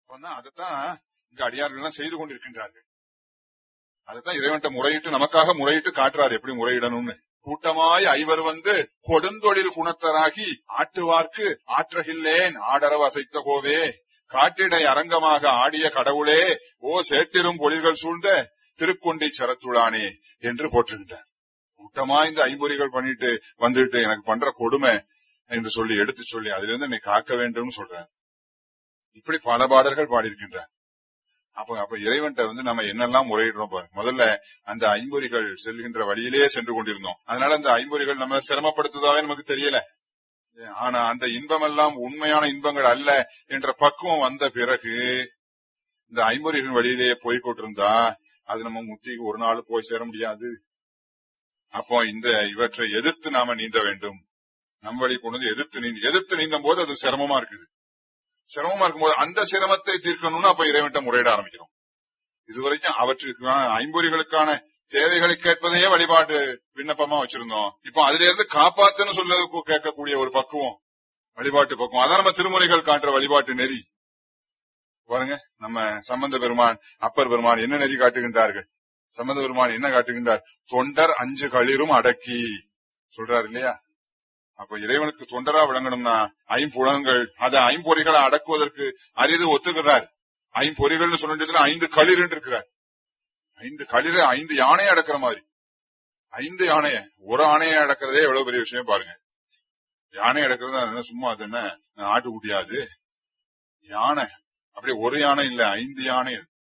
அப்பன்னா அதைத்தான் இங்க அடியார்கள் எல்லாம் செய்து கொண்டிருக்கின்றார்கள் அதைத்தான் இறைவன்ட்ட முறையிட்டு நமக்காக முறையிட்டு காட்டுறாரு எப்படி முறையிடணும்னு கூட்டமாய் ஐவர் வந்து கொடுந்தொழில் குணத்தராகி ஆட்டுவார்க்கு ஆற்றகில்லேன் ஆடரவு அசைத்த கோவே காட்டிடை அரங்கமாக ஆடிய கடவுளே ஓ சேட்டிரும் பொழில்கள் சூழ்ந்த திருக்கொண்டி சரத்துளானே என்று போற்றுகின்றார் கூட்டமா இந்த ஐம்பொறிகள் பண்ணிட்டு வந்துட்டு எனக்கு பண்ற கொடுமை என்று சொல்லி எடுத்து சொல்லி அதிலிருந்து என்னை காக்க வேண்டும்னு சொல்றார் இப்படி பல பாடல்கள் பாடியிருக்கின்றார் அப்ப அப்ப இறைவன்ட்ட வந்து நம்ம என்னெல்லாம் முறையிடுறோம் பாருங்க முதல்ல அந்த ஐம்பொறிகள் செல்கின்ற வழியிலேயே சென்று கொண்டிருந்தோம் அதனால அந்த ஐம்பொறிகள் நம்ம சிரமப்படுத்துவதாவே நமக்கு தெரியல ஆனா அந்த இன்பம் எல்லாம் உண்மையான இன்பங்கள் அல்ல என்ற பக்குவம் வந்த பிறகு இந்த ஐம்பொறிகளின் வழியிலேயே போய் கொண்டிருந்தா அது நம்ம முத்திக்கு ஒரு நாள் போய் சேர முடியாது அப்போ இந்த இவற்றை எதிர்த்து நாம நீந்த வேண்டும் நம் வழி கொண்டு வந்து எதிர்த்து நீந்த எதிர்த்து நீந்தும் போது அது சிரமமா இருக்குது சிரமமா இருக்கும்போது அந்த சிரமத்தை தீர்க்கணும்னு அப்ப இறைவன்ட்ட முறையிட ஆரம்பிக்கிறோம் இதுவரைக்கும் அவற்றுக்கான ஐம்பொறிகளுக்கான தேவைகளை கேட்பதையே வழிபாடு விண்ணப்பமா வச்சிருந்தோம் இப்போ அதுல இருந்து காப்பாத்துன்னு சொல்ல கேட்கக்கூடிய ஒரு பக்குவம் வழிபாட்டு பக்குவம் அதான் நம்ம திருமுறைகள் காட்டுற வழிபாட்டு நெறி பாருங்க நம்ம சம்பந்த பெருமான் அப்பர் பெருமான் என்ன நெறி காட்டுகின்றார்கள் சம்பந்த பெருமான் என்ன காட்டுகின்றார் தொண்டர் அஞ்சு களிரும் அடக்கி சொல்றாரு இல்லையா அப்ப இறைவனுக்கு தொண்டரா விளங்கணும்னா ஐம்புலன்கள் அத ஐம்பொறிகளை அடக்குவதற்கு அரிது ஒத்துக்கிறார் ஐம்பொறிகள்னு சொல்லிட்டு ஐந்து களிர் இருக்கிறார் ஐந்து களிர ஐந்து யானையை அடக்குற மாதிரி ஐந்து யானைய ஒரு ஆணையை அடக்கிறதே எவ்வளவு பெரிய விஷயம் பாருங்க யானை அடக்கிறது அது என்ன சும்மா அது என்ன ஆட்டுக்குட்டியாது யானை அப்படியே ஒரு யானை இல்ல ஐந்து யானை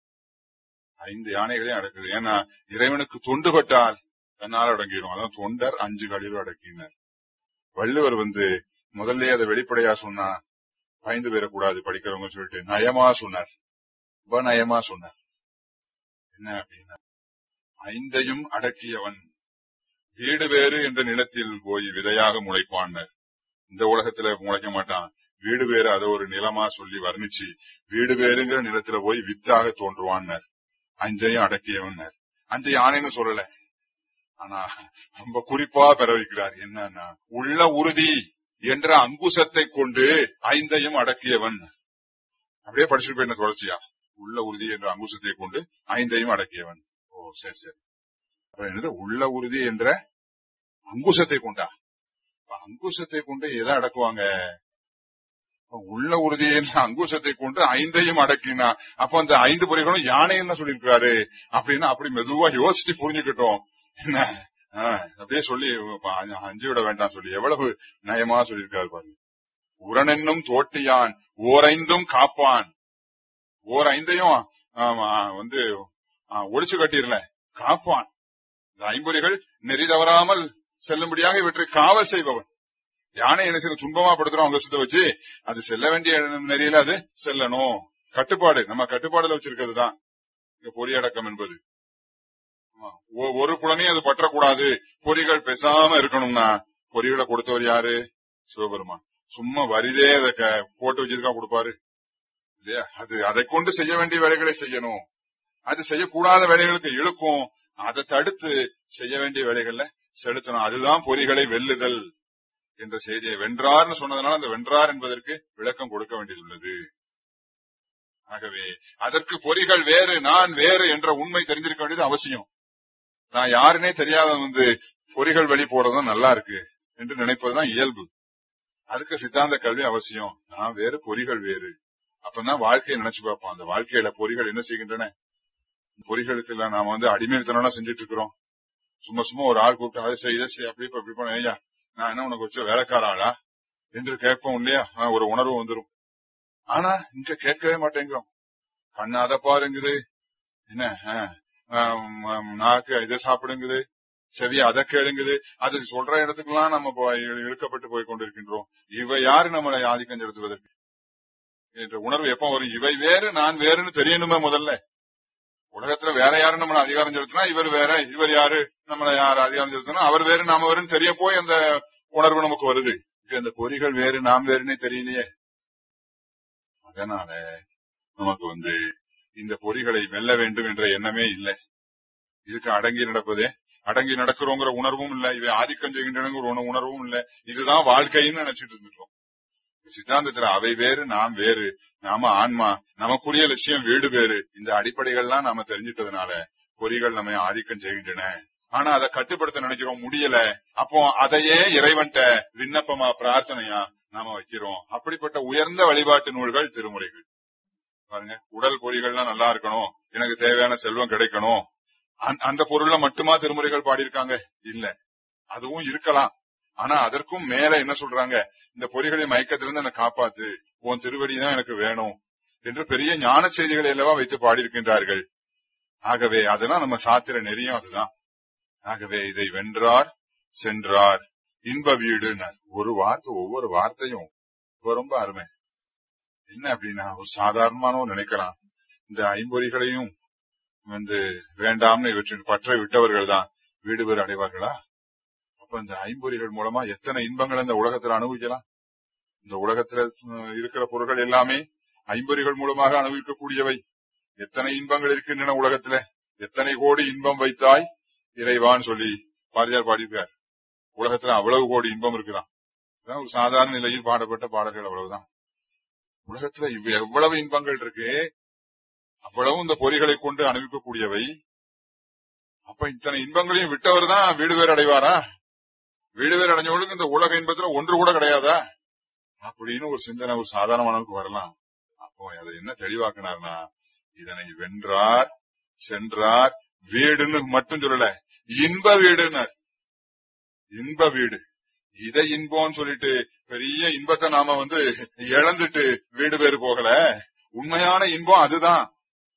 ஐந்து யானைகளையும் அடக்குது ஏன்னா இறைவனுக்கு தொண்டுபட்டால் தன்னால் அடங்கிடும் அதான் தொண்டர் அஞ்சு களிரும் அடக்கினார் வள்ளுவர் வந்து முதல்ல அதை வெளிப்படையா சொன்னா பயந்து பெறக்கூடாது படிக்கிறவங்க சொல்லிட்டு நயமா சொன்னார் ரொம்ப நயமா சொன்னார் என்ன அப்படின்னா ஐந்தையும் அடக்கியவன் வீடு வேறு என்ற நிலத்தில் போய் விதையாக முளைப்பான்னர் இந்த உலகத்துல முளைக்க மாட்டான் வீடு வேறு அதை ஒரு நிலமா சொல்லி வர்ணிச்சு வீடு வேறுங்கிற நிலத்துல போய் வித்தாக தோன்றுவான்னர் அஞ்சையும் அடக்கியவன்னர் அந்த யானைன்னு சொல்லல ஆனா ரொம்ப குறிப்பா பெற வைக்கிறார் என்னன்னா உள்ள உறுதி என்ற அங்குசத்தை கொண்டு ஐந்தையும் அடக்கியவன் அப்படியே படிச்சுட்டு போய் என்ன தொடர்ச்சியா உள்ள உறுதி என்ற அங்குசத்தை கொண்டு ஐந்தையும் அடக்கியவன் ஓ சரி சரி அப்புறம் என்னது உள்ள உறுதி என்ற அங்குசத்தை கொண்டா அங்குசத்தை கொண்டு எதை அடக்குவாங்க உள்ள உறுதி என்ற அங்குசத்தை கொண்டு ஐந்தையும் அடக்கினா அப்ப அந்த ஐந்து பொறிகளும் யானை என்ன சொல்லியிருக்கிறாரு அப்படின்னா அப்படி மெதுவா யோசிச்சு புரிஞ்சுக்கிட்டோம் என்ன அப்படியே சொல்லி அஞ்சு விட வேண்டாம் சொல்லி எவ்வளவு நயமா சொல்லியிருக்காரு பாருங்க உரனென்னும் தோட்டியான் ஓரைந்தும் காப்பான் ஓர் ஐந்தையும் வந்து ஒழிச்சு கட்டிடல காப்பான் இந்த ஐம்பொறிகள் நெறி தவறாமல் செல்லும்படியாக இவற்றை காவல் செய்பவன் யானை என்ன செய்ய துன்பமா படுத்துறோம் அவங்க சுத்த வச்சு அது செல்ல வேண்டிய நெறியில அது செல்லணும் கட்டுப்பாடு நம்ம கட்டுப்பாடுல வச்சிருக்கிறது தான் பொறியடக்கம் என்பது ஒரு புலனையும் அது பற்றக்கூடாது பொறிகள் பேசாம இருக்கணும்னா பொறிகளை கொடுத்தவர் யாரு சிவபெருமான் சும்மா வரிதே அதை போட்டு வச்சிருக்கா கொடுப்பாரு இல்லையா அது அதை கொண்டு செய்ய வேண்டிய வேலைகளை செய்யணும் அது செய்யக்கூடாத வேலைகளுக்கு இழுக்கும் அதை தடுத்து செய்ய வேண்டிய வேலைகள்ல செலுத்தணும் அதுதான் பொறிகளை வெல்லுதல் என்ற செய்தியை வென்றார்னு சொன்னதுனால அந்த வென்றார் என்பதற்கு விளக்கம் கொடுக்க வேண்டியதுள்ளது ஆகவே அதற்கு பொறிகள் வேறு நான் வேறு என்ற உண்மை தெரிஞ்சிருக்க வேண்டியது அவசியம் நான் யாருன்னே தெரியாத வந்து பொறிகள் வெளி போறதும் நல்லா இருக்கு என்று நினைப்பதுதான் இயல்பு அதுக்கு சித்தாந்த கல்வி அவசியம் நான் வேறு பொறிகள் வேறு அப்பதான் வாழ்க்கையை நினைச்சு பார்ப்போம் அந்த வாழ்க்கையில பொறிகள் என்ன செய்கின்றன பொறிகளுக்கு எல்லாம் நாம வந்து அடிமைத்தனம் செஞ்சுட்டு இருக்கிறோம் சும்மா சும்மா ஒரு ஆள் கூப்பிட்டு அதை செய்ய இதை செய்ய அப்படி அப்படி பண்ண ஐயா நான் என்ன உனக்கு வச்ச வேலைக்கார ஆளா என்று கேட்போம் இல்லையா ஒரு உணர்வு வந்துடும் ஆனா இங்க கேட்கவே மாட்டேங்கிறோம் கண்ணு அதை பாருங்குது என்ன நாக்கு இதை சாப்பிடுங்குது செவி அதை கேளுங்குது அது சொல்ற இடத்துக்கெல்லாம் நம்ம இழுக்கப்பட்டு போய் கொண்டிருக்கின்றோம் இவை யாரு நம்மளை ஆதிக்கம் செலுத்துவதற்கு என்ற உணர்வு எப்ப வரும் இவை வேறு நான் வேறுன்னு தெரியணுமே முதல்ல உலகத்துல வேற யாரும் நம்மள அதிகாரம் செலுத்தினா இவர் வேற இவர் யாரு நம்மள யார் அதிகாரம் செலுத்தினா அவர் வேறு நாம வேறுன்னு தெரிய போய் அந்த உணர்வு நமக்கு வருது இந்த பொறிகள் வேறு நாம் வேறுன்னே தெரியலையே அதனால நமக்கு வந்து இந்த பொறிகளை வெல்ல வேண்டும் என்ற எண்ணமே இல்லை இதுக்கு அடங்கி நடப்பதே அடங்கி நடக்கிறோங்கிற உணர்வும் இல்ல இவை ஆதிக்கம் செய்கின்றன உணர்வும் இல்ல இதுதான் வாழ்க்கைன்னு நினைச்சிட்டு இருந்துட்டோம் சித்தாந்தத்துல அவை வேறு நாம் வேறு நாம ஆன்மா நமக்குரிய லட்சியம் வீடு வேறு இந்த அடிப்படைகள்லாம் நாம தெரிஞ்சிட்டதுனால பொறிகள் நம்மை ஆதிக்கம் செய்கின்றன ஆனா அதை கட்டுப்படுத்த நினைக்கிறோம் முடியல அப்போ அதையே இறைவன்ட்ட விண்ணப்பமா பிரார்த்தனையா நாம வைக்கிறோம் அப்படிப்பட்ட உயர்ந்த வழிபாட்டு நூல்கள் திருமுறைகள் பாருங்க உடல் பொறிகள்லாம் நல்லா இருக்கணும் எனக்கு தேவையான செல்வம் கிடைக்கணும் அந்த- அந்த பொருள்ல மட்டுமா திருமுறைகள் பாடியிருக்காங்க இல்ல அதுவும் இருக்கலாம் ஆனா அதற்கும் மேல என்ன சொல்றாங்க இந்த பொறிகளின் மயக்கத்திலிருந்து என்னை காப்பாத்து உன் திருவடி தான் எனக்கு வேணும் என்று பெரிய ஞான செய்திகளை அல்லவா வைத்து பாடியிருக்கின்றார்கள் ஆகவே அதெல்லாம் நம்ம சாத்திர நெறியும் அதுதான் ஆகவே இதை வென்றார் சென்றார் இன்ப வீடுனர் ஒரு வார்த்தை ஒவ்வொரு வார்த்தையும் ரொம்ப ரொம்ப அருமை என்ன அப்படின்னா ஒரு சாதாரணமானவன் நினைக்கலாம் இந்த ஐம்பொறிகளையும் வந்து வேண்டாம்னு இவற்றின் பற்றை விட்டவர்கள் தான் வீடு பேர் அடைவார்களா அப்ப இந்த ஐம்பொறிகள் மூலமா எத்தனை இன்பங்கள் இந்த உலகத்துல அனுபவிக்கலாம் இந்த உலகத்துல அஹ், இருக்கிற பொருட்கள் எல்லாமே ஐம்பொறிகள் மூலமாக அனுபவிக்கக்கூடியவை எத்தனை இன்பங்கள் இருக்கின்றன உலகத்துல எத்தனை கோடி இன்பம் வைத்தாய் இறைவான்னு சொல்லி பாரதியார் பாடியிருக்கார் உலகத்துல அவ்வளவு கோடி இன்பம் இருக்குதான் அதான் ஒரு சாதாரண நிலையில் பாடப்பட்ட பாடல்கள் அவ்வளவுதான் உலகத்துல இவ் எவ்வளவு இன்பங்கள் இருக்கு அவ்வளவு இந்த பொறிகளை கொண்டு அனுபவிக்கக்கூடியவை அப்ப இத்தனை இன்பங்களையும் விட்டவர் தான் வீடு பேர் அடைவாரா வீடு பேர் அடைஞ்சவங்களுக்கு இந்த உலக இன்பத்துல ஒன்று கூட கிடையாதா அப்படின்னு ஒரு சிந்தனை ஒரு சாதாரணமானவருக்கு வரலாம் அப்போ அதை என்ன தெளிவாக்குனார்னா இதனை வென்றார் சென்றார் வீடுன்னு மட்டும் சொல்லல இன்ப வீடுனர் இன்ப வீடு இதை இன்பம்னு சொல்லிட்டு பெரிய இன்பத்தை நாம வந்து இழந்துட்டு வீடு பேரு போகல உண்மையான இன்பம் அதுதான்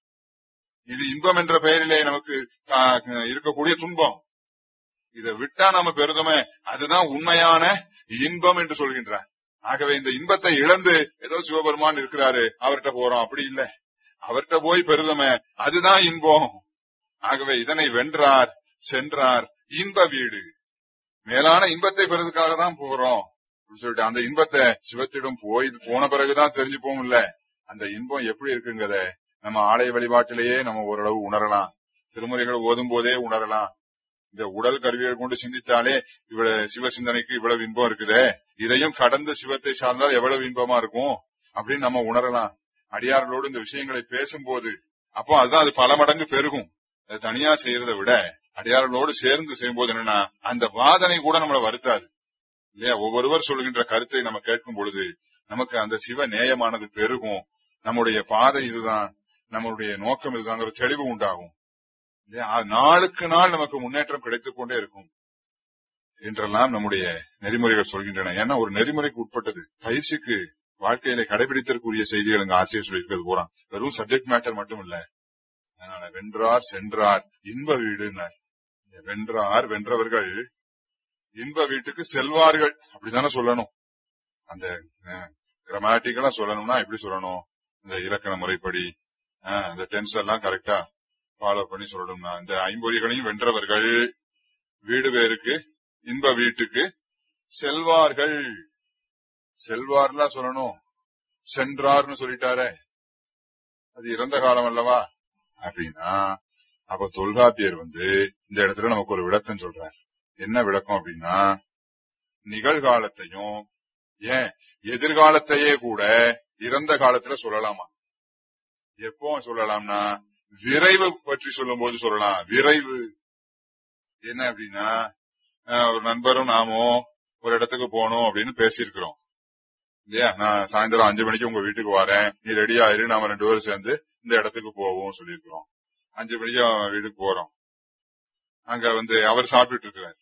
இது இன்பம் என்ற பெயரிலே நமக்கு ஆ, இருக்கக்கூடிய துன்பம் இதை விட்டா நாம பெருதமே அதுதான் உண்மையான இன்பம் என்று சொல்கின்றார் ஆகவே இந்த இன்பத்தை இழந்து ஏதோ சிவபெருமான் இருக்கிறாரு அவர்கிட்ட போறோம் அப்படி இல்ல அவர்கிட்ட போய் பெருதமே அதுதான் இன்பம் ஆகவே இதனை வென்றார் சென்றார் இன்ப வீடு மேலான இன்பத்தை பெறதுக்காக தான் போறோம் அப்படின்னு சொல்லிட்டு அந்த இன்பத்தை சிவத்திடம் போய் போன பிறகுதான் தெரிஞ்சுப்போம் இல்ல அந்த இன்பம் எப்படி இருக்குங்கிறத நம்ம ஆலய வழிபாட்டிலேயே நம்ம ஓரளவு உணரலாம் திருமுறைகள் ஓதும் போதே உணரலாம் இந்த உடல் கருவிகள் கொண்டு சிந்தித்தாலே இவ்வளவு சிவ சிந்தனைக்கு இவ்வளவு இன்பம் இருக்குதே இதையும் கடந்து சிவத்தை சார்ந்தால் எவ்வளவு இன்பமா இருக்கும் அப்படின்னு நம்ம உணரலாம் அடியார்களோடு இந்த விஷயங்களை பேசும்போது அப்போ அதுதான் அது பல மடங்கு பெருகும் அதை தனியா செய்யறதை விட அடியார்களோடு சேர்ந்து செய்யும்போது என்னன்னா அந்த வாதனை கூட நம்மளை வருத்தாது இல்லையா ஒவ்வொருவர் சொல்கின்ற கருத்தை நம்ம கேட்கும் பொழுது நமக்கு அந்த சிவ நேயமானது பெருகும் நம்முடைய பாதை இதுதான் நம்மளுடைய நோக்கம் இதுதாங்கிற தெளிவு உண்டாகும் இல்லையா அது நாளுக்கு நாள் நமக்கு முன்னேற்றம் கிடைத்துக் கொண்டே இருக்கும் என்றெல்லாம் நம்முடைய நெறிமுறைகள் சொல்கின்றன ஏன்னா ஒரு நெறிமுறைக்கு உட்பட்டது பயிற்சிக்கு வாழ்க்கையில கடைபிடித்திருக்கக்கூடிய செய்திகள் இங்க ஆசிரியர் சொல்லியிருக்கிறது போறான் வெறும் சப்ஜெக்ட் மேட்டர் மட்டும் இல்ல அதனால வென்றார் சென்றார் இன்ப வீடுனர் வென்றார் வென்றவர்கள் இன்ப வீட்டுக்கு செல்வார்கள் அப்படித்தானே சொல்லணும் அந்த கிராமட்டிக்கலா சொல்லணும்னா எப்படி சொல்லணும் இந்த இலக்கண முறைப்படி அஹ், அந்த டென்ஸ் எல்லாம் கரெக்டா ஃபாலோ பண்ணி சொல்லணும்னா இந்த ஐம்பொறிகளையும் வென்றவர்கள் வீடு பேருக்கு இன்ப வீட்டுக்கு செல்வார்கள் செல்வார்லாம் சொல்லணும் சென்றார்னு சொல்லிட்டாரே அது இறந்த காலம் அல்லவா அப்படின்னா அப்ப தொல்காப்பியர் வந்து இந்த இடத்துல நமக்கு ஒரு விளக்கம் சொல்றார் என்ன விளக்கம் அப்படின்னா நிகழ்காலத்தையும் ஏன் எதிர்காலத்தையே கூட இறந்த காலத்துல சொல்லலாமா எப்போ சொல்லலாம்னா விரைவு பற்றி சொல்லும் போது சொல்லலாம் விரைவு என்ன அப்படின்னா அஹ், ஒரு நண்பரும் நாமும் ஒரு இடத்துக்கு போகணும் அப்படின்னு பேசியிருக்கிறோம் இல்லையா நான் சாயந்தரம் அஞ்சு மணிக்கு உங்க வீட்டுக்கு வரேன் நீ ரெடி ஆயிரு நாம ரெண்டு பேரும் சேர்ந்து இந்த இடத்துக்கு போவோம் சொல்லியிருக்கிறோம் அஞ்சு மணிக்கு அவன் வீட்டுக்கு போறோம் அங்க வந்து அவர் சாப்பிட்டுட்டு இருக்கிறார்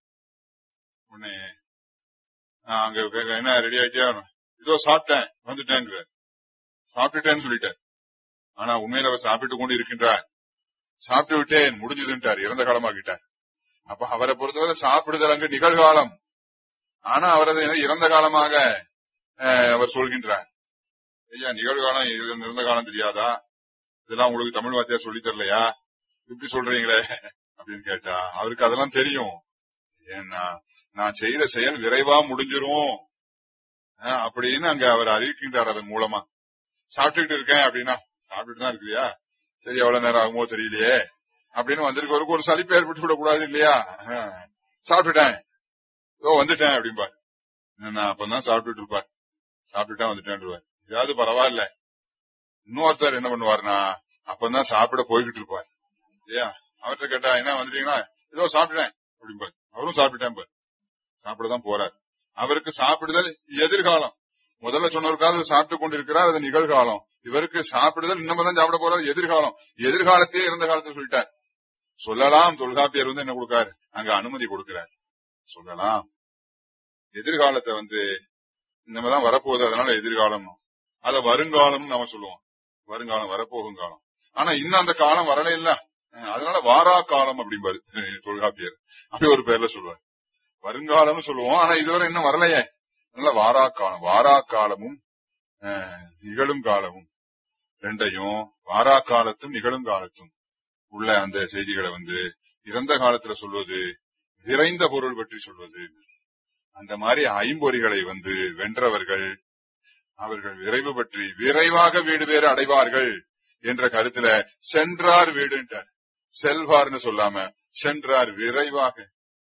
உடனே நான் அங்க கேக்குறேன், என்ன ரெடி ஆயிட்டியா இதோ சாப்பிட்டேன் வந்துட்டேங்கிறார் சாப்பிட்டுட்டேன்னு சொல்லிட்டார் ஆனா உண்மையில அவர் சாப்பிட்டு கொண்டு இருக்கின்றார் சாப்பிட்டு விட்டேன் முடிஞ்சதுன்ட்டார் இறந்த காலமாக்கிட்டார் அப்ப அவரை பொறுத்தவரை சாப்பிடுதல் அங்கு நிகழ்காலம் ஆனா அவரது என்ன இறந்த காலமாக அஹ், அவர் சொல்கின்றார் ஐயா நிகழ்காலம் இறந்த இறந்த காலம் தெரியாதா இதெல்லாம் உங்களுக்கு தமிழ் வாத்தியார் சொல்லி தரலையா இப்படி சொல்றீங்களே அப்படின்னு கேட்டா அவருக்கு அதெல்லாம் தெரியும் ஏன்னா நான் செய்யற செயல் விரைவா முடிஞ்சிரும் அஹ், அப்படின்னு அங்க அவர் அறிவிக்கின்றார் அதன் மூலமா சாப்பிட்டுக்கிட்டு இருக்கேன் அப்படின்னா சாப்பிட்டுட்டு தான் இருக்கிறியா சரி எவ்வளவு நேரம் ஆகுமோ தெரியலையே அப்படின்னு வந்திருக்கவருக்கு ஒரு சலிப்பு ஏற்பட்டு விடக்கூடாது இல்லையா அஹ், சாப்பிட்டுட்டேன் இதோ வந்துட்டேன் அப்படிம்பார் நான் அப்பதான் சாப்பிட்டுட்டு இருப்பார் சாப்பிட்டுட்டா வந்துட்டேன்ருவார் ஏதாவது பரவாயில்ல இன்னொருத்தர் என்ன பண்ணுவாருன்னா அப்பதான் சாப்பிட போய்கிட்டு இருப்பார் இல்லையா அவர்கிட்ட கேட்டா என்ன வந்துட்டீங்களா ஏதோ சாப்பிட்டேன் அப்படிம்பார் அவரும் சாப்பிட்டுட்டேன் பார் சாப்பிடதான் போறார் அவருக்கு சாப்பிடுதல் எதிர்காலம் முதல்ல சொன்னவருக்காவது சாப்பிட்டு கொண்டிருக்கிறார் அது நிகழ்காலம் இவருக்கு சாப்பிடுதல் இன்னமும் தான் சாப்பிட போறாரு எதிர்காலம் எதிர்காலத்தையே இருந்த காலத்துல சொல்லிட்டார் சொல்லலாம் தொல்காப்பியர் வந்து என்ன கொடுக்காரு அங்க அனுமதி கொடுக்கிறார் சொல்லலாம் எதிர்காலத்தை வந்து இனிமேதான் வரப்போகுது அதனால எதிர்காலம் அத வருங்காலம் நாம சொல்லுவோம் வருங்காலம் வரப்போகும் காலம் ஆனா இன்னும் அந்த காலம் வரல இல்ல அஹ் அதனால வாரா காலம் அப்படிம்பாரு அஹ் தொல்காப்பியர் அப்படி ஒரு பேர்ல சொல்லுவார் வருங்காலம்னு சொல்லுவோம் ஆனா இதுவரை இன்னும் வரலையே அதனால வாரா காலம் வாரா காலமும் அஹ், நிகழும் காலமும் ரெண்டையும் வாரா காலத்தும் நிகழும் காலத்தும் உள்ள அந்த செய்திகளை வந்து இறந்த காலத்துல சொல்வது விரைந்த பொருள் பற்றி சொல்வது அந்த மாதிரி ஐம்பொறிகளை வந்து வென்றவர்கள் அவர்கள் விரைவு பற்றி விரைவாக வீடு பேறு அடைவார்கள் என்ற கருத்துல சென்றார் வீடுன்றார் செல்வார்னு சொல்லாம சென்றார் விரைவாக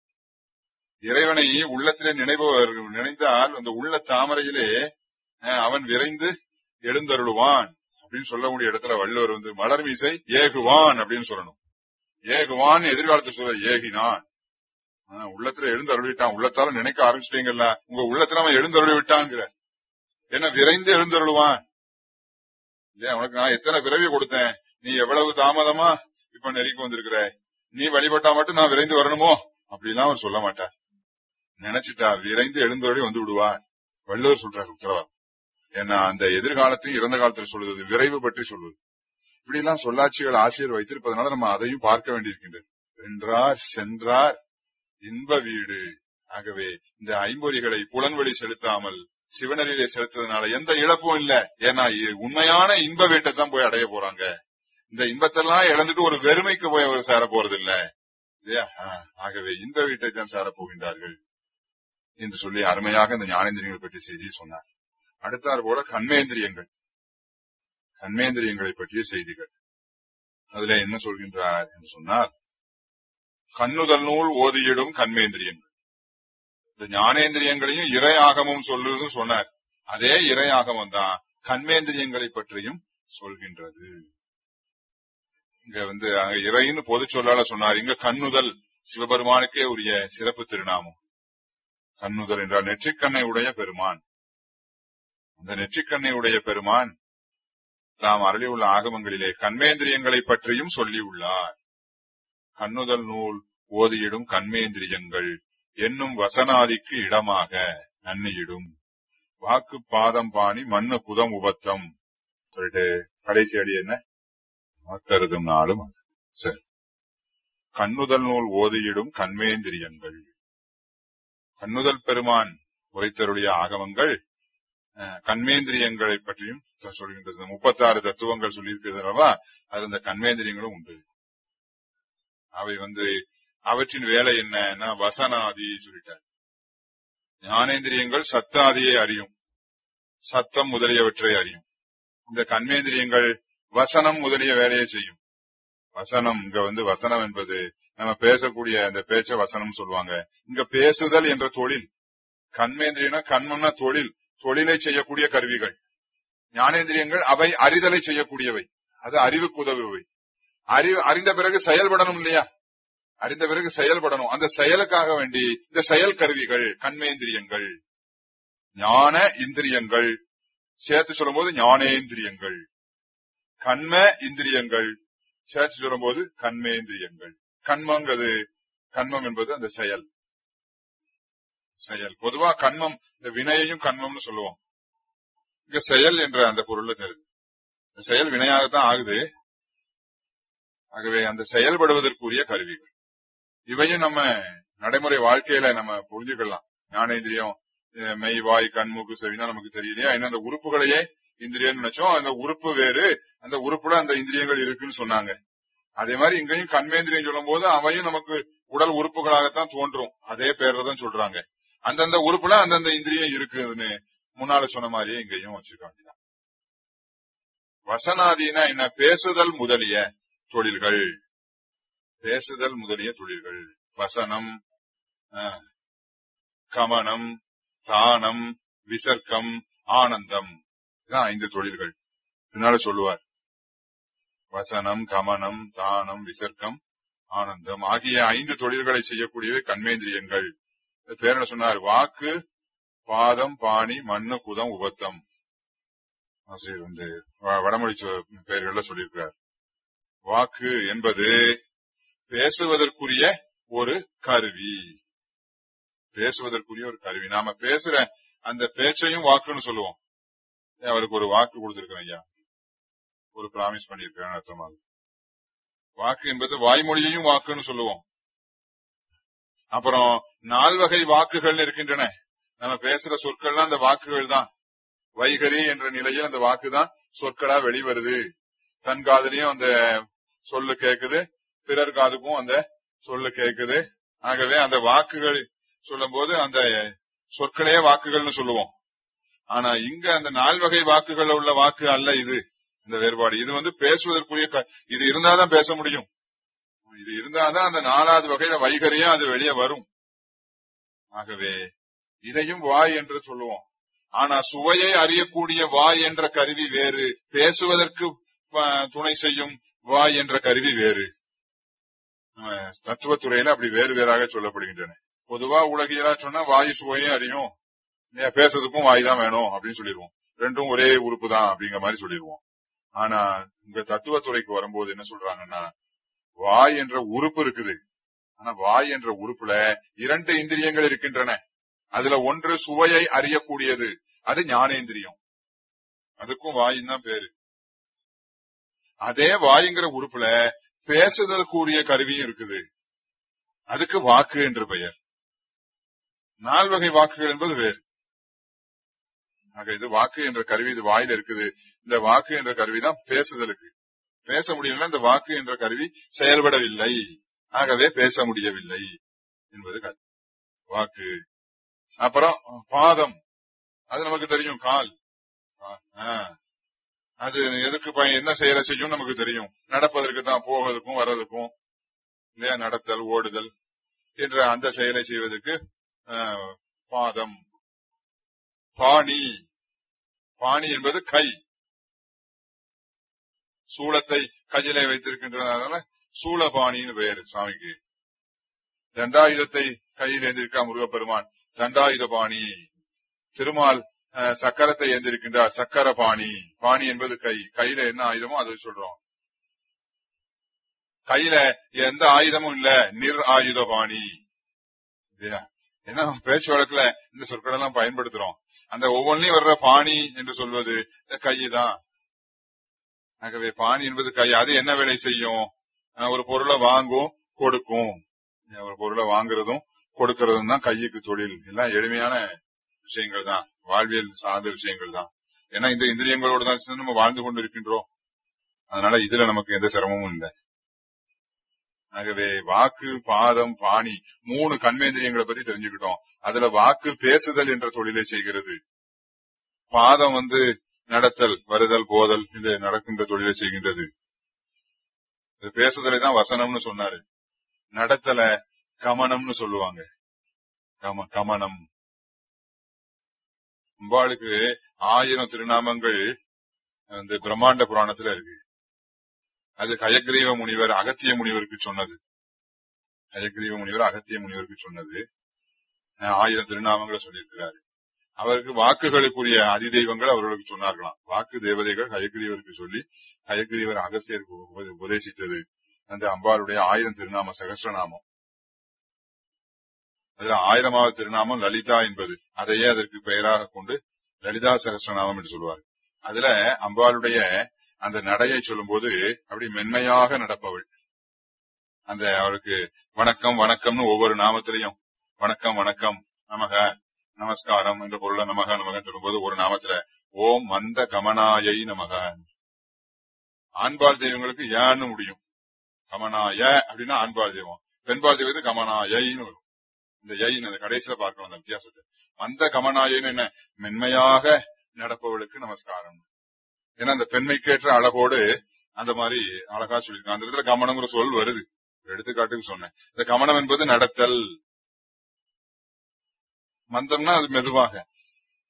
இறைவனை உள்ளத்திலே நினைபவர் நினைந்தால் அந்த உள்ள தாமரையிலே அஹ், அவன் விரைந்து எழுந்தருளுவான் அப்படின்னு சொல்லக்கூடிய இடத்துல வள்ளுவர் வந்து மலர் மீசை ஏகுவான் அப்படின்னு சொல்லணும் ஏகுவான் எதிர்காலத்தை சொல்ல ஏகினான் ஆஹ், உள்ளத்துல எழுந்து அருளிட்டான் உள்ளத்தால நினைக்க ஆரம்பிச்சிட்டீங்கல்ல உங்க உள்ளத்துல அவன் எழுந்தருளி விட்டான்ங்கிற என்ன விரைந்து எழுந்தருளுவான் இல்லையா உனக்கு நான் எத்தனை பிறவி கொடுத்தேன் நீ எவ்வளவு தாமதமா இப்ப நெருக்கி வந்திருக்கிற நீ வழிபட்டா மட்டும் நான் விரைந்து வரணுமோ அப்படிலாம் அவர் சொல்ல மாட்டார் நினைச்சிட்டா விரைந்து எழுந்தருளி வந்து விடுவான் வள்ளுவர் சொல்றாரு உத்தரவாதம் ஏன்னா அந்த எதிர்காலத்தையும் இறந்த காலத்தில் சொல்லுவது விரைவு பற்றி சொல்வது இப்படி எல்லாம் சொல்லாட்சிகள் ஆசிரியர் வைத்திருப்பதனால நம்ம அதையும் பார்க்க வேண்டியிருக்கின்றது வென்றார் சென்றார் இன்ப வீடு ஆகவே இந்த ஐம்பொறிகளை புலன்வழி செலுத்தாமல் சிவனரிலே செலுத்ததுனால எந்த இழப்பும் இல்ல ஏன்னா இ- உண்மையான இன்ப வீட்டை தான் போய் அடைய போறாங்க இந்த இன்பத்தெல்லாம் இழந்துட்டு ஒரு வெறுமைக்கு போய் அவர் சேர போறது இல்ல இல்லையா ஆ, ஆகவே இன்ப வீட்டை தான் சேரப் போகின்றார்கள் என்று சொல்லி அருமையாக இந்த ஞானேந்திரியங்கள் பற்றிய செய்தியை சொன்னார் அடுத்தாற் போல கண்மேந்திரியங்கள் கண்மேந்திரியங்களை பற்றிய செய்திகள் அதுல என்ன சொல்கின்றார் என்று சொன்னால் கண்ணுதல் நூல் ஓதியிடும் கண்மேந்திரியங்கள் இந்த ஞானேந்திரியங்களையும் இறை ஆகமும் சொல்லுதுன்னு சொன்னார் அதே இறை ஆகமம் தான் கண்மேந்திரியங்களை பற்றியும் சொல்கின்றது இங்க வந்து அங்க இறைன்னு பொது சொல்லால சொன்னார் இங்க கண்ணுதல் சிவபெருமானுக்கே உரிய சிறப்பு திருநாமம் கண்ணுதல் என்றால் நெற்றிக்கண்ணை உடைய பெருமான் அந்த நெற்றிக்கண்ணை உடைய பெருமான் தாம் அருளியுள்ள ஆகமங்களிலே கண்மேந்திரியங்களை பற்றியும் சொல்லியுள்ளார் கண்ணுதல் நூல் ஓதியிடும் கண்மேந்திரியங்கள் என்னும் வசனாதிக்கு இடமாக நன்னியிடும் வாக்கு பாதம் பாணி மண்ணு புதம் உபத்தம் சொல்லிட்டு கடைசி அடி என்ன கருதும் நாளும் அது சரி கண்ணுதல் நூல் ஓதியிடும் கண்மேந்திரியங்கள் கண்ணுதல் பெருமான் உரைத்தருடைய ஆகமங்கள் அஹ், கண்மேந்திரியங்களை பற்றியும் த- சொல்கின்றது முப்பத்தாறு தத்துவங்கள் சொல்லியிருக்கிறது அல்லவா அது இந்த கண்மேந்திரியங்களும் உண்டு அவை வந்து அவற்றின் வேலை என்னன்னா வசனாதி சொல்லிட்டார் ஞானேந்திரியங்கள் சத்தாதியை அறியும் சத்தம் முதலியவற்றை அறியும் இந்த கண்மேந்திரியங்கள் வசனம் முதலிய வேலையை செய்யும் வசனம் இங்க வந்து வசனம் என்பது நம்ம பேசக்கூடிய அந்த பேச்ச வசனம் சொல்லுவாங்க இங்க பேசுதல் என்ற தொழில் கண்மேந்திரியனா கண்மம்னா தொழில் தொழிலை செய்யக்கூடிய கருவிகள் ஞானேந்திரியங்கள் அவை அறிதலை செய்யக்கூடியவை அது அறிவுக்கு உதவுவை அறிவு அறிந்த பிறகு செயல்படணும் இல்லையா அறிந்த பிறகு செயல்படணும் அந்த செயலுக்காக வேண்டி இந்த செயல் கருவிகள் கண்மேந்திரியங்கள் ஞான இந்திரியங்கள் சேர்த்து சொல்லும்போது ஞானேந்திரியங்கள் கண்ம இந்திரியங்கள் சேர்த்து சொல்லும்போது கண்மேந்திரியங்கள் கண்மங்கிறது கண்மம் என்பது அந்த செயல் செயல் பொதுவா கண்மம் இந்த வினையையும் கண்மம்னு சொல்லுவோம் இங்க செயல் என்ற அந்த பொருள்ல தெரியுது இந்த செயல் வினையாகத்தான் ஆகுது ஆகவே அந்த செயல்படுவதற்குரிய கருவிகள் இவையும் நம்ம நடைமுறை வாழ்க்கையில நம்ம புரிஞ்சுக்கலாம் ஞானேந்திரியம் அஹ் மெய் வாய் கண் மூக்கு செவினா நமக்கு தெரியலையா என்ன அந்த உறுப்புகளையே இந்திரியம் நினைச்சோம் அந்த உறுப்பு வேறு அந்த உறுப்புல அந்த இந்திரியங்கள் இருக்குன்னு சொன்னாங்க அதே மாதிரி இங்கேயும் கண்மேந்திரியம் சொல்லும் போது அவையும் நமக்கு உடல் உறுப்புகளாகத்தான் தோன்றும் அதே பேர்ல தான் சொல்றாங்க அந்தந்த உறுப்புல அந்தந்த இந்திரியம் இருக்குதுன்னு முன்னால சொன்ன மாதிரியே இங்கேயும் வச்சுக்க வேண்டியதான் வசனாதீனா என்ன பேசுதல் முதலிய தொழில்கள் பேசுதல் முதலிய தொழில்கள் வசனம் அஹ், கமனம் தானம் விசர்க்கம் ஆனந்தம் இதுதான் ஐந்து தொழில்கள் பின்னால சொல்லுவார் வசனம் கமனம் தானம் விசர்க்கம் ஆனந்தம் ஆகிய ஐந்து தொழில்களை செய்யக்கூடியவை கண்மேந்திரியங்கள் இது பேர் என்ன சொன்னார் வாக்கு பாதம் பாணி மண்ணு குதம் உபத்தம் ஆசிரியர் வந்து வ- வடமொழி சொ- பெயர்கள்ல சொல்லியிருக்கிறார் வாக்கு என்பது பேசுவதற்குரிய ஒரு கருவி பேசுவதற்குரிய ஒரு கருவி நாம பேசுற அந்த பேச்சையும் வாக்குன்னு சொல்லுவோம் ஏன் அவருக்கு ஒரு வாக்கு கொடுத்திருக்கிறேன் ஐயா ஒரு பிராமிஸ் பண்ணியிருக்கிறேன் அர்த்தமாகுது வாக்கு என்பது வாய்மொழியையும் வாக்குன்னு சொல்லுவோம் அப்புறம் நால்வகை வாக்குகள் இருக்கின்றன நம்ம பேசுற சொற்கள்லாம் அந்த வாக்குகள் தான் வைகரி என்ற நிலையில் அந்த வாக்கு தான் சொற்களா வெளிவருது தன் காதுலயும் அந்த சொல்லு கேக்குது பிறர் காதுக்கும் அந்த சொல்லு கேக்குது ஆகவே அந்த வாக்குகள் சொல்லும் போது அந்த சொற்களே வாக்குகள்னு சொல்லுவோம் ஆனா இங்க அந்த நால்வகை வாக்குகள் உள்ள வாக்கு அல்ல இது இந்த வேறுபாடு இது வந்து பேசுவதற்குரிய க- இது இருந்தாதான் பேச முடியும் இது இருந்தாதான் அந்த நாலாவது வகையில வைகரியா அது வெளியே வரும் ஆகவே இதையும் வாய் என்று சொல்லுவோம் ஆனா சுவையை அறியக்கூடிய வாய் என்ற கருவி வேறு பேசுவதற்கு ப- துணை செய்யும் வாய் என்ற கருவி வேறு நம்ம தத்துவத்துறையில அப்படி வேறு வேறாக சொல்லப்படுகின்றன பொதுவா உலகியலா சொன்னா வாய் சுவையும் அறியும் இல்லையா பேசுறதுக்கும் வாய் தான் வேணும் அப்படின்னு சொல்லிடுவோம் ரெண்டும் ஒரே உறுப்பு தான் அப்படிங்கிற மாதிரி சொல்லிடுவோம் ஆனா இந்த தத்துவத்துறைக்கு வரும்போது என்ன சொல்றாங்கன்னா வாய் என்ற உறுப்பு இருக்குது ஆனா வாய் என்ற உறுப்புல இரண்டு இந்திரியங்கள் இருக்கின்றன அதுல ஒன்று சுவையை அறியக்கூடியது அது ஞானேந்திரியம் அதுக்கும் வாயின் தான் பேரு அதே வாயுங்கிற உறுப்புல பேசுதற்குரிய கருவியும் இருக்குது அதுக்கு வாக்கு என்று பெயர் நால்வகை வாக்குகள் என்பது வேறு ஆக இது வாக்கு என்ற கருவி இது வாயில இருக்குது இந்த வாக்கு என்ற கருவி தான் பேசுதலுக்கு பேச முடியல இந்த வாக்கு என்ற கருவி செயல்படவில்லை ஆகவே பேச முடியவில்லை என்பது கருத்து. வாக்கு அப்புறம் பாதம் அது நமக்கு தெரியும் கால் ஆ. அது எதுக்கு பய- என்ன செயலை செய்யும் நமக்கு தெரியும் நடப்பதற்கு தான் போவதற்கும் வர்றதுக்கும் இல்லையா நடத்தல் ஓடுதல் என்ற அந்த செயலை செய்வதற்கு ஆ, பாதம் பாணி பாணி என்பது கை சூளத்தை கையிலே வைத்திருக்கின்றதுனால சூளபாணின்னு பெயர் சுவாமிக்கு தண்டாயுதத்தை கையில் ஏந்திருக்கா முருகப்பெருமான் தண்டாயுத பாணி திருமால் அஹ், சக்கரத்தை ஏந்திருக்கின்றார் சக்கர பாணி பாணி என்பது கை கையில என்ன ஆயுதமோ அதை சொல்றோம் கையில எந்த ஆயுதமும் இல்ல நிர் ஆயுத பாணி இல்லையா ஏன்னா பேச்சு வழக்குல இந்த சொற்கள் எல்லாம் பயன்படுத்துறோம் அந்த ஒவ்வொன்றையும் வர்ற பாணி என்று சொல்வது கைதான் ஆகவே பாணி என்பது கை அது என்ன வேலை செய்யும் அஹ், ஒரு பொருளை வாங்கும் கொடுக்கும் ஒரு பொருளை வாங்குறதும் கொடுக்கறதும் தான் கையுக்கு தொழில் எல்லாம் எளிமையான விஷயங்கள் தான் வாழ்வியல் சார்ந்த விஷயங்கள் தான் ஏன்னா இந்த இந்திரியங்களோடு தான் சேர்ந்து நம்ம வாழ்ந்து கொண்டு இருக்கின்றோம் அதனால இதுல நமக்கு எந்த சிரமமும் இல்லை ஆகவே வாக்கு பாதம் பாணி மூணு கண்மேந்திரியங்களை பத்தி தெரிஞ்சுக்கிட்டோம் அதுல வாக்கு பேசுதல் என்ற தொழிலை செய்கிறது பாதம் வந்து நடத்தல் வருதல் போதல் இந்த நடக்கின்ற தொழிலை செய்கின்றது இது பேசுதலை தான் வசனம்னு சொன்னாரு நடத்தல கமனம்னு சொல்லுவாங்க கம கமனம் அம்பாளுக்கு ஆயிரம் திருநாமங்கள் அந்த பிரம்மாண்ட புராணத்துல இருக்கு அது கயக்ரீவ முனிவர் அகத்திய முனிவருக்கு சொன்னது கயக்ரீவ முனிவர் அகத்திய முனிவருக்கு சொன்னது அஹ் ஆயிரம் திருநாமங்களை சொல்லியிருக்கிறாரு அவருக்கு வாக்குகளுக்குரிய அதிதெய்வங்கள் அவர்களுக்கு சொன்னார்களாம் வாக்கு தேவதைகள் ஹயக்ரீவருக்கு சொல்லி ஹயக்ரீவர் அகஸ்தியருக்கு உப- உபதேசித்தது அந்த அம்பாளுடைய ஆயிரம் திருநாம சகஸ்ரநாமம் அதுல ஆயிரமாவது திருநாமம் லலிதா என்பது அதையே அதற்கு பெயராக கொண்டு லலிதா சகஸ்ரநாமம் என்று சொல்வார் அதுல அம்பாளுடைய அந்த நடையை சொல்லும்போது அப்படி மென்மையாக நடப்பவள் அந்த அவருக்கு வணக்கம் வணக்கம்னு ஒவ்வொரு நாமத்திலையும் வணக்கம் வணக்கம் நமக நமஸ்காரம் என்ற பொருள நமக நமக சொல்லும்போது ஒரு நாமத்துல ஓம் மந்த கமனாயை நமக ஆண்பால் தெய்வங்களுக்கு ஏன்னு முடியும் கமனாய அப்படின்னா ஆண்பால் தெய்வம் பெண்பால் தெய்வத்துக்கு கமனாயைன்னு வரும் இந்த யைன்னு அந்த கடைசியில பார்க்கணும் அந்த வித்தியாசத்தை மந்த கமனாயைன்னு என்ன மென்மையாக நடப்பவளுக்கு நமஸ்காரம் ஏன்னா அந்த பெண்மைக்கேற்ற அழகோடு அந்த மாதிரி அழகா சொல்லியிருக்காங்க அந்த இடத்துல கமனம்ங்கிற சொல் வருது ஒரு எடுத்துக்காட்டுக்கு சொன்னேன் இந்த கமனம் என்பது நடத்தல் மந்தம்னா அது மெதுவாக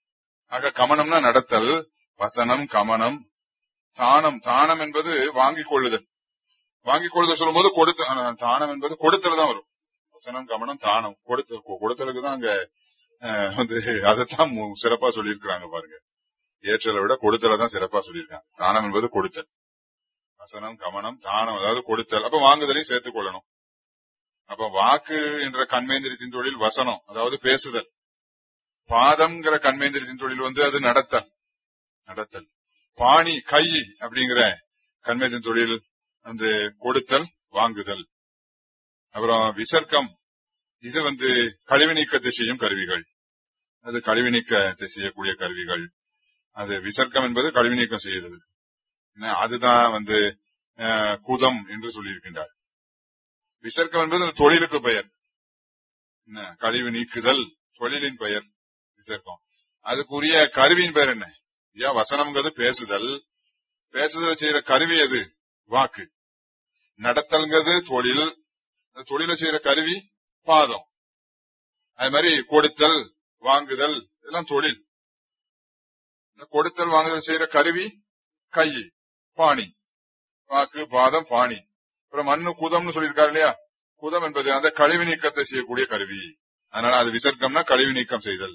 ஆக கமனம்னா நடத்தல் வசனம் கமனம் தானம் தானம் என்பது வாங்கிக் கொள்ளுதல் வாங்கிக் கொள்ளுதல் சொல்லும்போது கொடுத்த ஆ, தானம் என்பது கொடுத்தல் தான் வரும் வசனம் கமனம் தானம் கொடுத்த கொடுத்தலுக்கு தான் அங்க அஹ், வந்து அதைத்தான் மு- சிறப்பா சொல்லியிருக்கிறாங்க பாருங்க ஏற்றலை விட கொடுத்தலை தான் சிறப்பா சொல்லியிருக்காங்க தானம் என்பது கொடுத்தல் வசனம் கமனம் தானம் அதாவது கொடுத்தல் அப்ப வாங்குதலையும் சேர்த்துக் கொள்ளணும் அப்ப வாக்கு என்ற கண்மேந்திரத்தின் தொழில் வசனம் அதாவது பேசுதல் பாதம்ங்கிற கண்மேந்திரத்தின் தொழில் வந்து அது நடத்தல் நடத்தல் பாணி கை அப்படிங்கிற கண்மேந்திரத்தின் தொழில் அந்த கொடுத்தல் வாங்குதல் அப்புறம் விசர்க்கம் இது வந்து கழிவு நீக்கத்தை செய்யும் கருவிகள் அது கழிவு நீக்கத்தை செய்யக்கூடிய கருவிகள் அது விசர்க்கம் என்பது கழிவு நீக்கம் செய்யுது என்ன, அதுதான் வந்து அஹ், குதம் என்று சொல்லியிருக்கின்றார் விசர்க்கம் என்பது அந்த தொழிலுக்கு பெயர் என்ன, கழிவு நீக்குதல் தொழிலின் பெயர் விசர்க்கம் அதுக்குரிய கருவியின் பெயர் என்ன ஏன் வசனம்ங்கிறது பேசுதல் பேசுதல் செய்யற கருவி எது வாக்கு நடத்தல்ங்கிறது தொழில் அந்த தொழிலை செய்யற கருவி பாதம் அது மாதிரி கொடுத்தல் வாங்குதல் இதெல்லாம் தொழில் இந்த கொடுத்தல் வாங்குதல் செய்யற கருவி கை பாணி வாக்கு பாதம் பாணி அப்புறம் மண்ணு குதம்னு சொல்லியிருக்காரு இல்லையா குதம் என்பது அந்த கழிவு நீக்கத்தை செய்யக்கூடிய கருவி அதனால அது விசர்க்கம்னா கழிவு நீக்கம் செய்தல்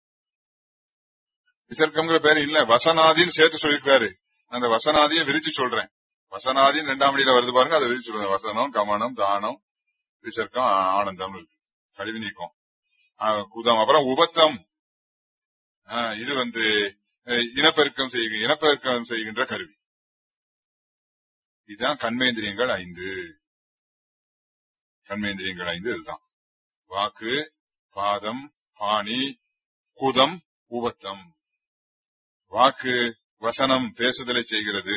விசர்க்கம்ங்கிற பேர் இல்ல வசனாதின்னு சேர்த்து சொல்லியிருக்காரு அந்த வசனாதியை விரிச்சு சொல்றேன் வசனாதின்னு ரெண்டாம் அடியில வருது பாருங்க அதை விரிச்சு சொல்றேன் வசனம் கமனம் தானம் விசர்க்கம் ஆ- ஆனந்தம் இருக்கு கழிவு நீக்கம் ஆ, குதம் அப்புறம் உபத்தம் ஆ, இது வந்து அஹ், இனப்பெருக்கம் செய்க இனப்பெருக்கம் செய்கின்ற கருவி இதுதான் கண்மேந்திரியங்கள் ஐந்து கண்மேந்திரியங்கள் ஐந்து இதுதான் வாக்கு பாதம் பாணி குதம் உபத்தம் வாக்கு வசனம் பேசுதலை செய்கிறது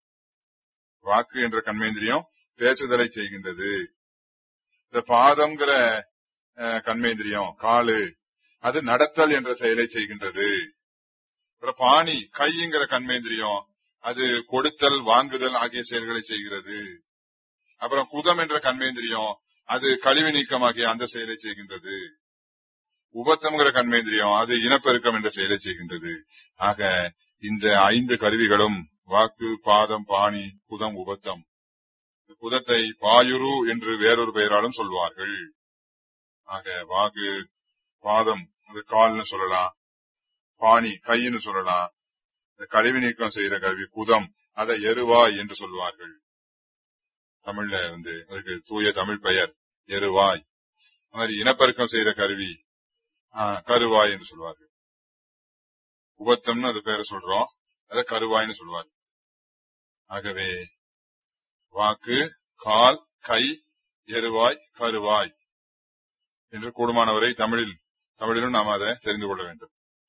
வாக்கு என்ற கண்மேந்திரியம் பேசுதலை செய்கின்றது இந்த பாதம்ங்கிற அஹ், கண்மேந்திரியம் காலு அது நடத்தல் என்ற செயலை செய்கின்றது அப்புறம் பாணி கைங்கிற கண்மேந்திரியம் அது கொடுத்தல் வாங்குதல் ஆகிய செயல்களை செய்கிறது அப்புறம் குதம் என்ற கண்மேந்திரியம் அது கழிவு நீக்கமாகிய அந்த செயலை செய்கின்றது உபத்தம்ங்கிற கண்மேந்திரியம் அது இனப்பெருக்கம் என்ற செயலை செய்கின்றது ஆக இந்த ஐந்து கருவிகளும் வாக்கு பாதம் பாணி குதம் உபத்தம் குதத்தை பாயுரு என்று வேறொரு பெயராலும் சொல்வார்கள் ஆக வாக்கு பாதம் அது கால்னு சொல்லலாம் பாணி கைன்னு சொல்லலாம் இந்த கழிவு நீக்கம் செய்யற கருவி குதம் அதை எருவாய் என்று சொல்வார்கள் தமிழ்ல வந்து அதுக்கு தூய தமிழ் பெயர் எருவாய் அது மாதிரி இனப்பெருக்கம் செய்யற கருவி ஆஹ், கருவாய் என்று சொல்வார்கள் உபத்தம்னு அது பேரை சொல்றோம் அதை கருவாய்னு சொல்வார் ஆகவே வாக்கு கால் கை எருவாய் கருவாய் என்று கூடுமானவரை தமிழில் தமிழிலும் நாம் அதை தெரிந்து கொள்ள வேண்டும்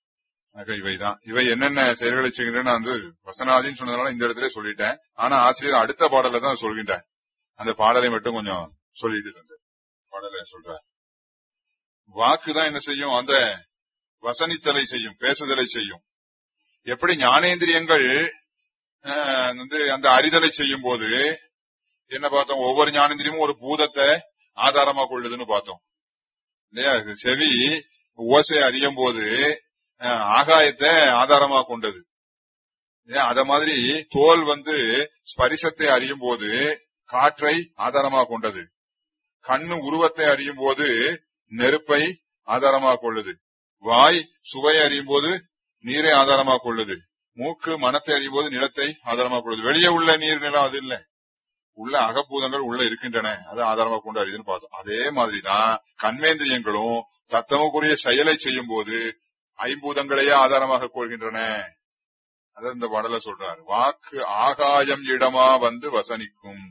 ஆக இவைதான் இவை என்னென்ன செயல்களை செய்கின்றன நான் வந்து வசனாதின்னு சொன்னதுனால இந்த இடத்துல சொல்லிட்டேன் ஆனா ஆசிரியர் அடுத்த பாடல தான் சொல்கின்றேன் அந்த பாடலை மட்டும் கொஞ்சம் சொல்லிட்டு தந்தார் பாடலை சொல்றார் வாக்கு தான் என்ன செய்யும் அந்த வசனித்தலை செய்யும் பேசுதலை செய்யும் எப்படி ஞானேந்திரியங்கள் ஆஹ், வந்து அந்த அறிதலை செய்யும் போது என்ன பார்த்தோம் ஒவ்வொரு ஞானேந்திரியமும் ஒரு பூதத்தை ஆதாரமா கொள்ளுதுன்னு பார்த்தோம் இல்லையா செவி ஓசை அறியும் போது அஹ், ஆகாயத்தை ஆதாரமா கொண்டது ஏன் அத மாதிரி தோல் வந்து ஸ்பரிசத்தை அறியும் போது காற்றை ஆதாரமா கொண்டது கண்ணு உருவத்தை அறியும் போது நெருப்பை ஆதாரமா கொள்ளுது வாய் சுவை அறியும் போது நீரை ஆதாரமா கொள்ளுது மூக்கு மனத்தை அறியும் போது நிலத்தை ஆதாரமா கொள்ளுது வெளியே உள்ள நீர் நிலம் அது இல்ல உள்ள அகப்பூதங்கள் உள்ள இருக்கின்றன அதை ஆதாரமா கொண்டு அறியுதுன்னு பார்த்தோம் அதே மாதிரிதான் கண்மேந்திரியங்களும் தத்தமக்குரிய செயலை செய்யும் போது ஐம்பூதங்களையே ஆதாரமாக கொள்கின்றன அதை இந்த பாடல சொல்றாரு வாக்கு ஆகாயம் இடமா வந்து வசனிக்கும்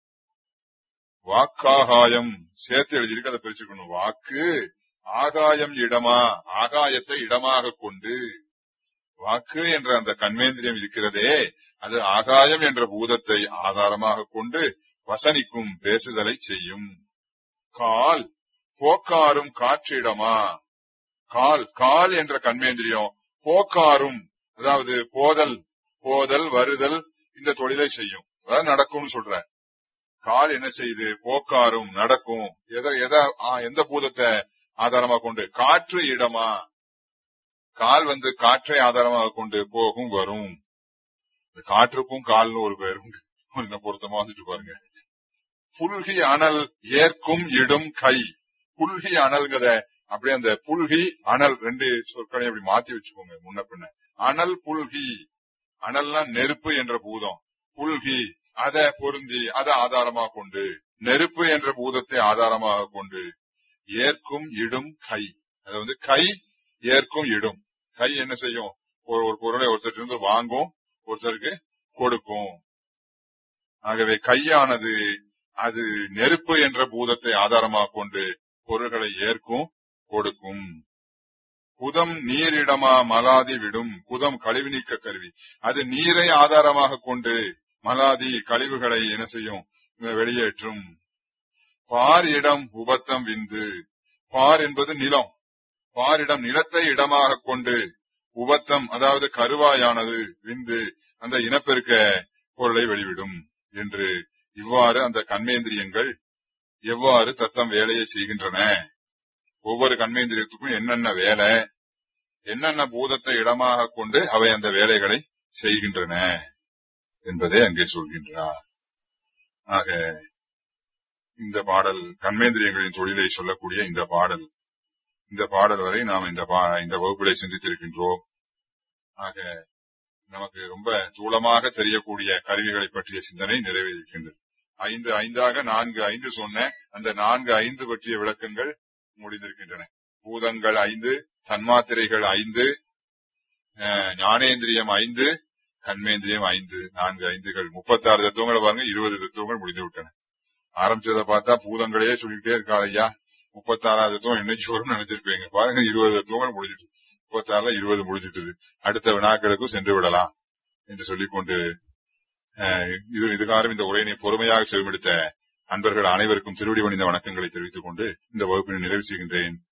வாக்காகாயம் சேர்த்து எழுதியிருக்கு அதை பிரிச்சுக்கணும் வாக்கு ஆகாயம் இடமா ஆகாயத்தை இடமாக கொண்டு வாக்கு என்ற அந்த கண்மேந்திரியம் இருக்கிறதே அது ஆகாயம் என்ற பூதத்தை ஆதாரமாக கொண்டு வசனிக்கும் பேசுதலை செய்யும் கால் போக்காரும் காற்றிடமா கால் கால் என்ற கண்மேந்திரியம் போக்காரும் அதாவது போதல் போதல் வருதல் இந்த தொழிலை செய்யும் அதாவது நடக்கும்னு சொல்ற கால் என்ன செய்யுது போக்காரும் நடக்கும் எதை எதை ஆ, எந்த பூதத்தை ஆதாரமா கொண்டு காற்று இடமா கால் வந்து காற்றை ஆதாரமாக கொண்டு போகும் வரும் இந்த காற்றுக்கும் கால்னு ஒரு பேர் உண்டு என்ன பொருத்தமா வந்துட்டு பாருங்க புல்கி அனல் ஏற்கும் இடும் கை புல்கி அனல்ங்கிறத அப்படியே அந்த புல்கி அனல் ரெண்டு சொற்களையும் அப்படி மாத்தி வச்சுக்கோங்க முன்ன பின்ன அனல் புல்கி அனல்னா நெருப்பு என்ற பூதம் புல்கி அத பொருந்தி அதை ஆதாரமாக கொண்டு நெருப்பு என்ற பூதத்தை ஆதாரமாக கொண்டு ஏற்கும் இடும் கை அது வந்து கை ஏற்கும் இடும் கை என்ன செய்யும் ஒரு ஒரு பொருளை ஒருத்தர் இருந்து வாங்கும் ஒருத்தருக்கு கொடுக்கும் ஆகவே கையானது அது நெருப்பு என்ற பூதத்தை ஆதாரமாக கொண்டு பொருள்களை ஏற்கும் கொடுக்கும் குதம் நீரிடமா மலாதி விடும் குதம் கழிவு நீக்க கருவி அது நீரை ஆதாரமாக கொண்டு மலாதி கழிவுகளை என்ன செய்யும் வெளியேற்றும் பார் இடம் உபத்தம் விந்து பார் என்பது நிலம் பாரிடம் நிலத்தை இடமாக கொண்டு உபத்தம் அதாவது கருவாயானது விந்து அந்த இனப்பெருக்க பொருளை வெளிவிடும் என்று இவ்வாறு அந்த கண்மேந்திரியங்கள் எவ்வாறு தத்தம் வேலையை செய்கின்றன ஒவ்வொரு கண்மேந்திரியத்துக்கும் என்னென்ன வேலை என்னென்ன பூதத்தை இடமாக கொண்டு அவை அந்த வேலைகளை செய்கின்றன என்பதை அங்கே சொல்கின்றார் ஆக இந்த பாடல் கண்மேந்திரியங்களின் தொழிலை சொல்லக்கூடிய இந்த பாடல் இந்த பாடல் வரை நாம் இந்த பா- இந்த வகுப்பிலை சிந்தித்திருக்கின்றோம் ஆக நமக்கு ரொம்ப தூளமாக தெரியக்கூடிய கருவிகளை பற்றிய சிந்தனை நிறைவேறியிருக்கின்றது ஐந்து ஐந்தாக நான்கு ஐந்து சொன்ன அந்த நான்கு ஐந்து பற்றிய விளக்கங்கள் முடிந்திருக்கின்றன பூதங்கள் ஐந்து தன்மாத்திரைகள் ஐந்து அஹ், ஞானேந்திரியம் ஐந்து கண்மேந்திரியம் ஐந்து நான்கு ஐந்துகள் முப்பத்தாறு தத்துவங்களை பாருங்க இருபது தத்துவங்கள் முடிந்து விட்டன ஆரம்பிச்சதை பார்த்தா பூதங்களே சொல்லிக்கிட்டே இருக்காரு ஐயா முப்பத்தாறாவது தத்துவம் என்னைக்கு வரும்னு நினைச்சிருப்பீங்க பாருங்க இருபது தத்துவங்கள் முடிஞ்சிட்டு முப்பத்தாறுல இருபது முடிஞ்சிட்டது அடுத்த வினாக்களுக்கும் சென்று விடலாம் என்று சொல்லிக்கொண்டு அஹ், இது இதுகாரம் இந்த உரையினை பொறுமையாக செவிமெடுத்த அன்பர்கள் அனைவருக்கும் திருவடி வணிந்த வணக்கங்களை தெரிவித்துக் கொண்டு இந்த வகுப்பினை நிறைவு செய்கின்றேன்